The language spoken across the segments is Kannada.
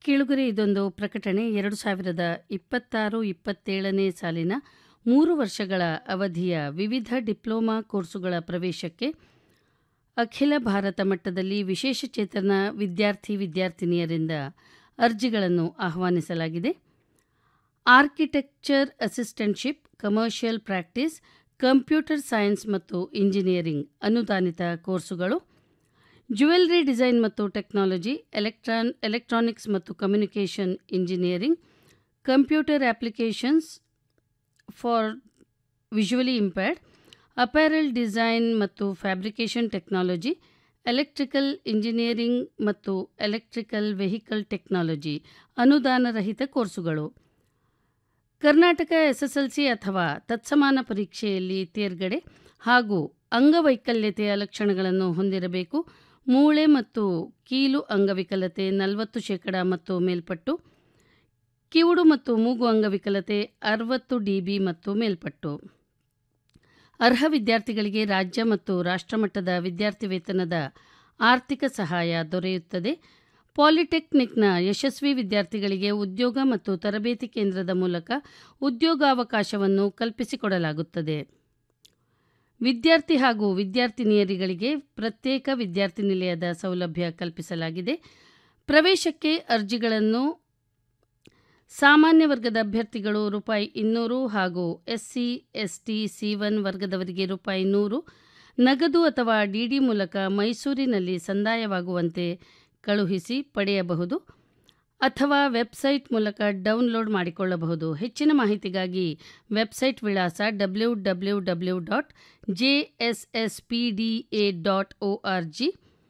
ಕೇಳುಗರೆ ಇದೊಂದು ಪ್ರಕಟಣೆ ಎರಡು ಸಾವಿರದ ಇಪ್ಪತ್ತಾರು ಇಪ್ಪತ್ತೇಳನೇ ಸಾಲಿನ ಮೂರು ವರ್ಷಗಳ ಅವಧಿಯ ವಿವಿಧ ಡಿಪ್ಲೊಮಾ ಕೋರ್ಸುಗಳ ಪ್ರವೇಶಕ್ಕೆ ಅಖಿಲ ಭಾರತ ಮಟ್ಟದಲ್ಲಿ ವಿಶೇಷಚೇತನ ವಿದ್ಯಾರ್ಥಿ ವಿದ್ಯಾರ್ಥಿನಿಯರಿಂದ ಅರ್ಜಿಗಳನ್ನು ಆಹ್ವಾನಿಸಲಾಗಿದೆ architecture assistantship commercial practice computer science ಮತ್ತು ಇಂಜಿನಿಯರಿಂಗ್ ಅನುದಾನಿತ ಕೋರ್ಸುಗಳು ಜ್ಯುವೆಲ್ರಿ ಡಿಸೈನ್ ಮತ್ತು ಟೆಕ್ನಾಲಜಿ ಎಲೆಕ್ಟ್ರಾನ್ ಎಲೆಕ್ಟ್ರಾನಿಕ್ಸ್ ಮತ್ತು communication engineering computer applications for visually impaired apparel design ಮತ್ತು ಫ್ಯಾಬ್ರಿಕೇಷನ್ ಟೆಕ್ನಾಲಜಿ ಎಲೆಕ್ಟ್ರಿಕಲ್ ಇಂಜಿನಿಯರಿಂಗ್ ಮತ್ತು ಎಲೆಕ್ಟ್ರಿಕಲ್ ವೆಹಿಕಲ್ ಟೆಕ್ನಾಲಜಿ ಅನುದಾನರಹಿತ ಕೋರ್ಸುಗಳು ಕರ್ನಾಟಕ ಎಸ್ಎಸ್ಎಲ್ಸಿ ಅಥವಾ ತತ್ಸಮಾನ ಪರೀಕ್ಷೆಯಲ್ಲಿ ತೇರ್ಗಡೆ ಹಾಗೂ ಅಂಗವೈಕಲ್ಯತೆಯ ಲಕ್ಷಣಗಳನ್ನು ಹೊಂದಿರಬೇಕು ಮೂಳೆ ಮತ್ತು ಕೀಲು ಅಂಗವಿಕಲತೆ ನಲವತ್ತು ಶೇಕಡ ಮತ್ತು ಮೇಲ್ಪಟ್ಟು ಕಿವುಡು ಮತ್ತು ಮೂಗು ಅಂಗವಿಕಲತೆ ಅರವತ್ತು ಡಿಬಿ ಮತ್ತು ಮೇಲ್ಪಟ್ಟು ಅರ್ಹ ವಿದ್ಯಾರ್ಥಿಗಳಿಗೆ ರಾಜ್ಯ ಮತ್ತು ರಾಷ್ಟ್ರಮಟ್ಟದ ವಿದ್ಯಾರ್ಥಿ ವೇತನದ ಆರ್ಥಿಕ ಸಹಾಯ ದೊರೆಯುತ್ತದೆ ಪಾಲಿಟೆಕ್ನಿಕ್ನ ಯಶಸ್ವಿ ವಿದ್ಯಾರ್ಥಿಗಳಿಗೆ ಉದ್ಯೋಗ ಮತ್ತು ತರಬೇತಿ ಕೇಂದ್ರದ ಮೂಲಕ ಉದ್ಯೋಗಾವಕಾಶವನ್ನು ಕಲ್ಪಿಸಿಕೊಡಲಾಗುತ್ತದೆ ವಿದ್ಯಾರ್ಥಿ ಹಾಗೂ ವಿದ್ಯಾರ್ಥಿನಿಯರಿಗಳಿಗೆ ಪ್ರತ್ಯೇಕ ವಿದ್ಯಾರ್ಥಿ ನಿಲಯದ ಸೌಲಭ್ಯ ಕಲ್ಪಿಸಲಾಗಿದೆ ಪ್ರವೇಶಕ್ಕೆ ಅರ್ಜಿಗಳನ್ನು ಸಾಮಾನ್ಯ ವರ್ಗದ ಅಭ್ಯರ್ಥಿಗಳು ರೂಪಾಯಿ ಇನ್ನೂರು ಹಾಗೂ ಎಸ್ಸಿ ಎಸ್ಟಿ ಸಿ ಒನ್ ವರ್ಗದವರಿಗೆ ರೂಪಾಯಿ ನೂರು ನಗದು ಅಥವಾ ಡಿಡಿ ಮೂಲಕ ಮೈಸೂರಿನಲ್ಲಿ ಸಂದಾಯವಾಗುವಂತೆ ಕಳುಹಿಸಿ ಪಡೆಯಬಹುದು ಅಥವಾ ವೆಬ್ಸೈಟ್ ಮೂಲಕ ಡೌನ್ಲೋಡ್ ಮಾಡಿಕೊಳ್ಳಬಹುದು ಹೆಚ್ಚಿನ ಮಾಹಿತಿಗಾಗಿ ವೆಬ್ಸೈಟ್ ವಿಳಾಸ W W W dot J S S P D A dot O R G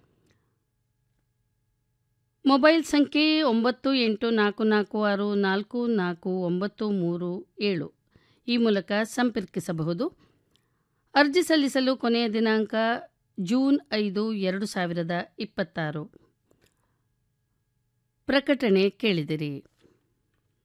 mobile ಸಂಖ್ಯೆ ಒಂಬತ್ತು ಎಂಟು ನಾಲ್ಕು ನಾಲ್ಕು ಆರು ನಾಲ್ಕು ನಾಲ್ಕು ಒಂಬತ್ತು ಮೂರು ಏಳು ಈ ಮೂಲಕ ಸಂಪರ್ಕಿಸಬಹುದು ಅರ್ಜಿ ಸಲ್ಲಿಸಲು ಕೊನೆಯ ದಿನಾಂಕ ಜೂನ್ ಐದು ಎರಡು ಸಾವಿರದ ಇಪ್ಪತ್ತಾರು ಪ್ರಕಟಣೆ ಕೇಳಿದಿರಿ